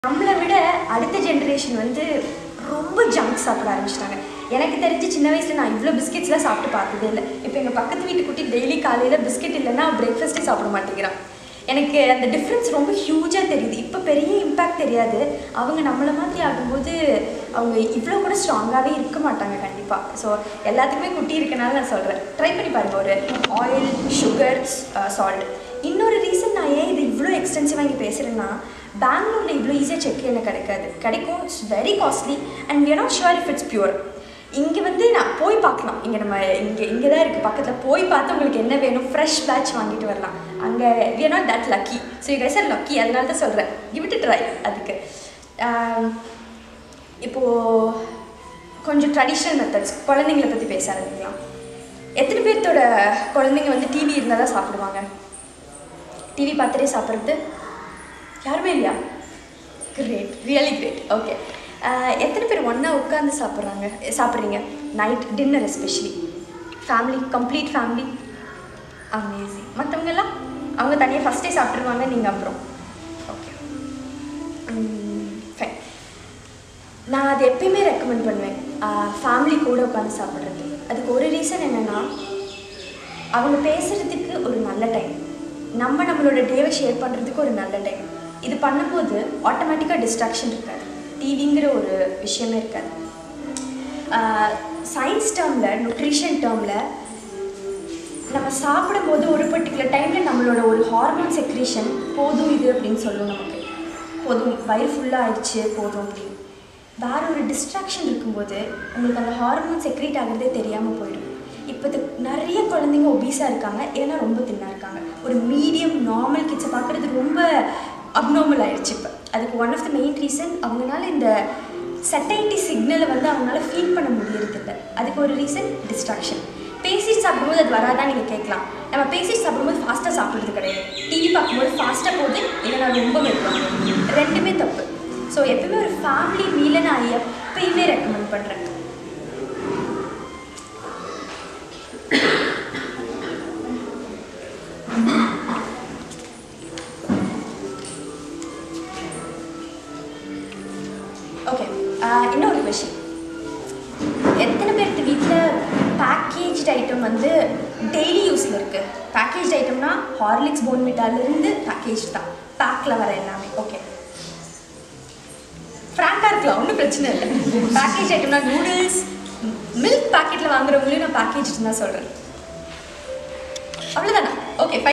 நம்மளை விட அடுத்த ஜென்ரேஷன் வந்து ரொம்ப ஜங்க் சாப்பிட ஆரம்பிச்சிட்டாங்க எனக்கு தெரிஞ்சு சின்ன வயசுல நான் இவ்வளோ பிஸ்கெட்ஸ்லாம் சாப்பிட்டு பார்த்ததே இல்லை இப்போ எங்கள் பக்கத்து வீட்டு குட்டி டெய்லி காலையில் பிஸ்கெட் இல்லைன்னா பிரேக்ஃபாஸ்ட்டே சாப்பிட மாட்டேங்கிறான் எனக்கு அந்த டிஃப்ரென்ஸ் ரொம்ப ஹியூஜாக தெரியுது இப்போ பெரிய இம்பேக்ட் தெரியாது அவங்க நம்மளை மாதிரி ஆகும்போது அவங்க இவ்வளோ கூட ஸ்ட்ராங்காகவே இருக்க மாட்டாங்க கண்டிப்பாக ஸோ எல்லாத்துக்குமே குட்டி இருக்கனால நான் சொல்கிறேன் ட்ரை பண்ணி பாருங்க ஒரு ஆயில் சுகர் சால்ட் இன்னொரு ரீசன் நான் ஏன் இது இவ்வளோ எக்ஸ்டென்சிவாக இங்கே பேசுகிறேன்னா பெங்களூரில் இவ்வளோ ஈஸியாக செக் எனக்கு கிடைக்காது கிடைக்கும் it's very costly and we are not sure if it's pure இங்கே வந்து நான் போய் பார்க்கலாம் இங்கே நம்ம இங்கே இங்கே தான் இருக்குது பக்கத்தில் போய் பார்த்து உங்களுக்கு என்ன வேணும் ஃப்ரெஷ் பேட்ச் வாங்கிட்டு வரலாம் அங்கே we are not that lucky so you guys are lucky அதனால தான் சொல்கிறேன் give it a ட்ரை அதுக்கு ஆம், இப்போது கொஞ்சம் ட்ரெடிஷ்னல் மெத்தட்ஸ் குழந்தைங்கள பற்றி பேச ஆரம்பிக்கலாம் எத்தனை பேர்த்தோட குழந்தைங்க வந்து டிவி இருந்தால் தான் சாப்பிடுவாங்க டிவி பார்த்துட்டே சாப்பிட்றது யாருமே இல்லையா கிரேட் ரியலி கிரேட் ஓகே எத்தனை பேர் ஒன்றா உட்காந்து சாப்பிட்றாங்க சாப்பிட்றீங்க night dinner especially family complete family amazing மற்றவங்க எல்லாம் அவங்க தனியாக ஃபஸ்ட்டே சாப்பிட்ருவாங்க நீங்கள் அப்புறம் ஓகே ஃபைன் நான் அது எப்பயுமே ரெக்கமெண்ட் பண்ணுவேன் ஃபேமிலி கூட உட்காந்து சாப்பிட்றது அதுக்கு ஒரு ரீசன் என்னென்னா அவங்க பேசுகிறதுக்கு ஒரு நல்ல டைம் நம்ம நம்மளோட டேவை ஷேர் பண்ணுறதுக்கு ஒரு நல்ல டைம் இது பண்ணும்போது ஆட்டோமேட்டிக்காக டிஸ்ட்ராக்ஷன் இருக்காது டிவிங்கிற ஒரு விஷயமே இருக்காது சயின்ஸ் டேர்மில் நியூட்ரிஷன் டேர்மில் நம்ம சாப்பிடும்போது ஒரு பர்டிகுலர் டைமில் நம்மளோட ஒரு ஹார்மோன் செக்ரேஷன் போதும் இது அப்படின்னு சொல்லும் நமக்கு போதும் வயிறு ஃபுல்லாக ஆயிடுச்சு போதும் அப்படின்னு வேற ஒரு டிஸ்ட்ராக்ஷன் இருக்கும்போது உங்களுக்கு அந்த ஹார்மோன் செக்ரேட் ஆகிறதே தெரியாமல் போயிடும் இப்போ நிறைய குழந்தைங்க ஒபீஸாக இருக்காங்க ஏன்னா ரொம்ப தின்னா இருக்காங்க ஒரு மீடியம் நார்மல் கிட்ஸை பார்க்குறது ரொம்ப அப்நார்மல் ஆயிடுச்சு இப்போ அதுக்கு one of the main reason அவங்களால இந்த சட்டைட்டி சிக்னலை வந்து அவங்களால ஃபீல் பண்ண முடியறதில்ல அதுக்கு ஒரு ரீசன் டிஸ்ட்ராக்ஷன் பேசிட்டு சாப்பிடும்போது அது வராதான் நீங்கள் கேட்கலாம் நம்ம பேசிட்டு சாப்பிடும்போது ஃபாஸ்ட்டாக சாப்பிட்றது கிடையாது டிவி பார்க்கும்போது ஃபாஸ்ட்டாக போகுது இல்லை நான் ரொம்ப மெதுவாக ரெண்டுமே தப்பு ஸோ எப்பவுமே ஒரு ஃபேமிலி மீலை நான் எப்பயுமே ரெக்கமெண்ட் பண்ணுறேன் ஓகே இன்னொரு கொஷின் எத்தனை பேருக்கு வீட்டில் பேக்கேஜ் ஐட்டம் வந்து டெய்லி யூஸில் இருக்குது பேக்கேஜ் ஐட்டம்னா ஹார்லிக்ஸ் போன்மிட்டாலேருந்து பேக்கேஜ் தான் பேக்கில் வர எல்லாமே ஓகே ஃப்ராங்காக இருக்கலாம் ஒன்றும் பிரச்சனை இல்லை பேக்கேஜ் ஐட்டம்னா நூடுல்ஸ் மில்க் பாக்கெட்டில் வாங்குறவங்களையும் நான் பேக்கேஜ் தான் சொல்கிறேன் அவ்வளோதானா ஓகே